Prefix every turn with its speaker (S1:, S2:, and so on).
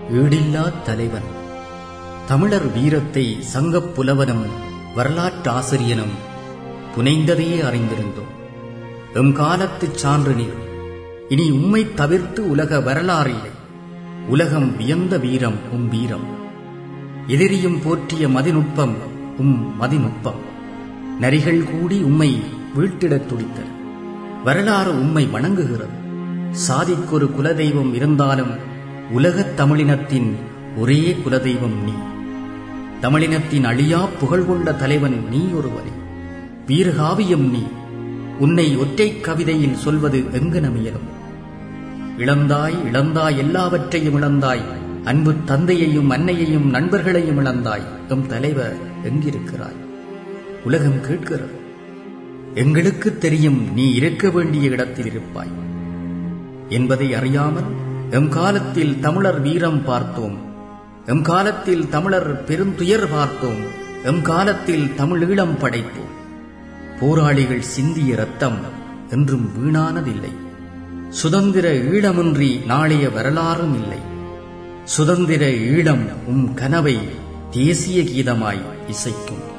S1: ஈடில்லா தலைவன் தமிழர் வீரத்தை சங்கப் புலவனும் வரலாற்றாசிரியனும் புனைந்ததையே அறிந்திருந்தோம் எம் காலத்துச் சான்று நீர் இனி உம்மை தவிர்த்து உலக வரலாறில்லை உலகம் வியந்த வீரம் உம் வீரம் எதிரியும் போற்றிய மதிநுட்பம் உம் மதிநுட்பம் நரிகள் கூடி உம்மை வீழ்த்திடத் துடித்தன வரலாறு உம்மை வணங்குகிறது சாதிக்கொரு குலதெய்வம் இருந்தாலும் உலகத் தமிழினத்தின் ஒரே குலதெய்வம் நீ தமிழினத்தின் அழியா புகழ் கொண்ட தலைவன் நீ ஒருவரே வீரகாவியம் நீ உன்னை ஒற்றைக் கவிதையில் சொல்வது எங்கனமியலும் இழந்தாய் இழந்தாய் எல்லாவற்றையும் இழந்தாய் அன்பு தந்தையையும் அன்னையையும் நண்பர்களையும் இழந்தாய் எம் தலைவர் எங்கிருக்கிறாய் உலகம் கேட்கிறது எங்களுக்கு தெரியும் நீ இருக்க வேண்டிய இடத்தில் இருப்பாய் என்பதை அறியாமல் எம் காலத்தில் தமிழர் வீரம் பார்த்தோம் எம் காலத்தில் தமிழர் பெருந்துயர் பார்த்தோம் எம் காலத்தில் தமிழீழம் படைத்தோம் போராளிகள் சிந்திய ரத்தம் என்றும் வீணானதில்லை சுதந்திர ஈழமின்றி நாளைய வரலாறும் இல்லை சுதந்திர ஈழம் உம் கனவை தேசிய கீதமாய் இசைக்கும்